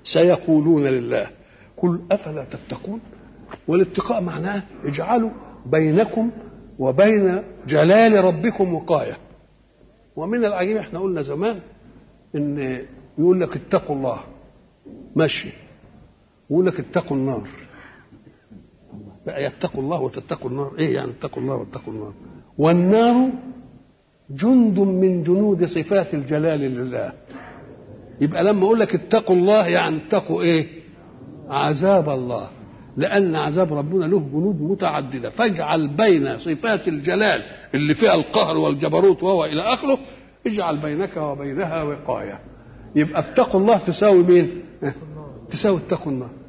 سيقولون لله قل افلا تتقون والاتقاء معناه اجعلوا بينكم وبين جلال ربكم وقايه ومن العجيب احنا قلنا زمان ان يقول لك اتقوا الله ماشي ويقول لك اتقوا النار بقى يتقوا الله وتتقوا النار ايه يعني اتقوا الله واتقوا النار والنار جند من جنود صفات الجلال لله يبقى لما اقول لك اتقوا الله يعني اتقوا ايه عذاب الله لان عذاب ربنا له جنود متعدده فاجعل بين صفات الجلال اللي فيها القهر والجبروت وهو الى اخره اجعل بينك وبينها وقايه يبقى اتقوا الله تساوي مين تساوي اتقوا النار